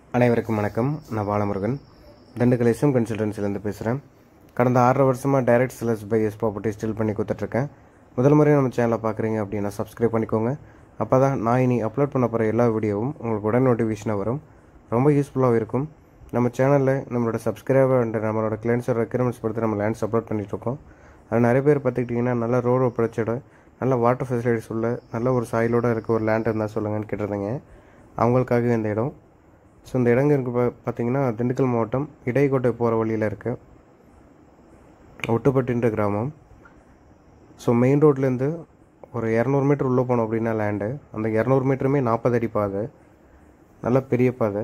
அனைவருக்கும் வணக்கம் நான் பாலமுருகன் திண்டுக்கல் எஸ்எம் கன்சல்டன்சிலேருந்து பேசுகிறேன் கடந்த ஆறரை வருஷமாக டைரக்ட் செலர்ஸ் பை எஸ் ப்ராப்பர்ட்டி ஸ்டில் பண்ணி கொடுத்துட்ருக்கேன் முதல் முறை நம்ம சேனலை பார்க்குறீங்க அப்படின்னா சப்ஸ்கிரைப் பண்ணிக்கோங்க அப்போ தான் நான் இனி அப்லோட் பண்ண போகிற எல்லா வீடியோவும் உங்களுக்கு உடனே நோட்டிஃபிகேஷனாக வரும் ரொம்ப யூஸ்ஃபுல்லாகவும் இருக்கும் நம்ம சேனலில் நம்மளோட சப்ஸ்கிரைபர் அண்ட் நம்மளோட கிளைண்ட்ஸோட ரெக்யர்மெண்ட்ஸ் பொறுத்து நம்ம லேண்ட்ஸ் அப்லோட் பண்ணிகிட்ருக்கோம் அது நிறைய பேர் பார்த்துக்கிட்டிங்கன்னா நல்ல ரோடு பிரச்சோட நல்ல வாட்டர் ஃபெசிலிட்டிஸ் உள்ள நல்ல ஒரு சாயிலோட இருக்க ஒரு லேண்ட் இருந்தால் சொல்லுங்கன்னு கேட்டிருந்தீங்க அவங்களுக்காக இந்த இடம் ஸோ இந்த இடங்க இருக்கு பா பார்த்தீங்கன்னா திண்டுக்கல் மாவட்டம் இடைக்கோட்டை போகிற வழியில் இருக்குது ஒட்டுப்பட்டுன்ற கிராமம் ஸோ மெயின் ரோட்லேருந்து ஒரு இரநூறு மீட்டர் உள்ளே போனோம் அப்படின்னா லேண்டு அந்த இரநூறு மீட்டருமே நாற்பது அடி பாதை நல்ல பெரிய பாதை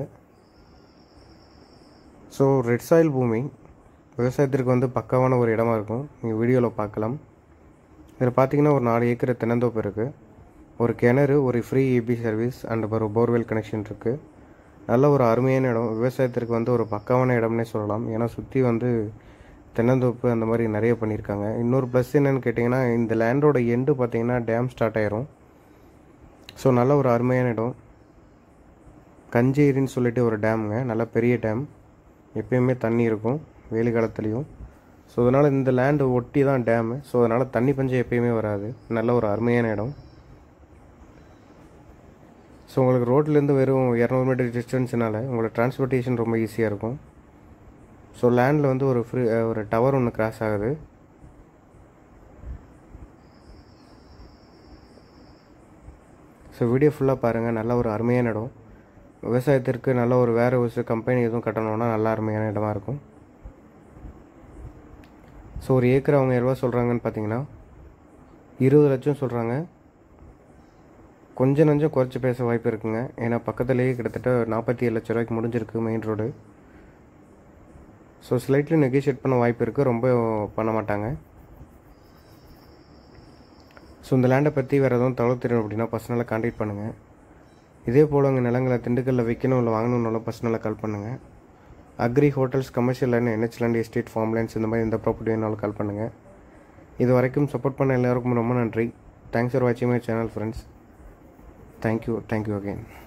ஸோ ரெட் சாயில் பூமி விவசாயத்திற்கு வந்து பக்காவான ஒரு இடமா இருக்கும் நீங்கள் வீடியோவில் பார்க்கலாம் இதில் பார்த்தீங்கன்னா ஒரு நாலு ஏக்கர் தென்னந்தோப்பு இருக்குது ஒரு கிணறு ஒரு ஃப்ரீ இபி சர்வீஸ் அண்ட் ஒரு போர்வெல் கனெக்ஷன் இருக்குது நல்ல ஒரு அருமையான இடம் விவசாயத்திற்கு வந்து ஒரு பக்காவான இடம்னே சொல்லலாம் ஏன்னா சுற்றி வந்து தென்னந்தோப்பு அந்த மாதிரி நிறைய பண்ணியிருக்காங்க இன்னொரு ப்ளஸ் என்னன்னு கேட்டிங்கன்னா இந்த லேண்டோட எண்டு பார்த்தீங்கன்னா டேம் ஸ்டார்ட் ஆயிரும் ஸோ நல்ல ஒரு அருமையான இடம் கஞ்சேரின்னு சொல்லிட்டு ஒரு டேமுங்க நல்ல பெரிய டேம் எப்பயுமே தண்ணி இருக்கும் வெயில் காலத்துலேயும் ஸோ அதனால் இந்த லேண்டு ஒட்டி தான் டேமு ஸோ அதனால் தண்ணி பஞ்சம் எப்பயுமே வராது நல்ல ஒரு அருமையான இடம் ஸோ உங்களுக்கு ரோட்லேருந்து வெறும் இரநூறு மீட்டர் டிஸ்டன்ஸ்னால உங்களுக்கு டிரான்ஸ்போர்ட்டேஷன் ரொம்ப ஈஸியாக இருக்கும் ஸோ லேண்டில் வந்து ஒரு ஃப்ரீ ஒரு டவர் ஒன்று கிராஸ் ஆகுது ஸோ வீடியோ ஃபுல்லாக பாருங்கள் நல்ல ஒரு அருமையான இடம் விவசாயத்திற்கு நல்ல ஒரு வேறு ஒரு கம்பெனி எதுவும் கட்டணும்னா நல்ல அருமையான இடமா இருக்கும் ஸோ ஒரு ஏக்கர் அவங்க எவ்வளோ சொல்கிறாங்கன்னு பார்த்தீங்கன்னா இருபது லட்சம் சொல்கிறாங்க கொஞ்சம் நஞ்சம் குறைச்சி பேச வாய்ப்பு இருக்குங்க ஏன்னா பக்கத்துலேயே கிட்டத்தட்ட நாற்பத்தி ஏழு லட்ச ரூபாய்க்கு முடிஞ்சிருக்கு main road so slightly negotiate பண்ண வாய்ப்பு இருக்குது ரொம்ப பண்ண மாட்டாங்க ஸோ இந்த லேண்டை பற்றி வேறு எதுவும் தகவல் தெரியும் அப்படின்னா பர்சனலாக கான்டாக்ட் பண்ணுங்கள் இதே போல் உங்கள் நிலங்களை திண்டுக்கல்லில் விற்கணும் இல்லை வாங்கணுன்னாலும் பர்சனலாக கால் பண்ணுங்கள் agri hotels commercial land NH land estate farm lands இந்த மாதிரி எந்த ப்ராப்பர்ட்டி வேணாலும் கால் பண்ணுங்கள் இது வரைக்கும் சப்போர்ட் பண்ண எல்லாருக்கும் ரொம்ப நன்றி தேங்க்ஸ் ஃபார் வாட்சிங் my channel friends thank you thank you again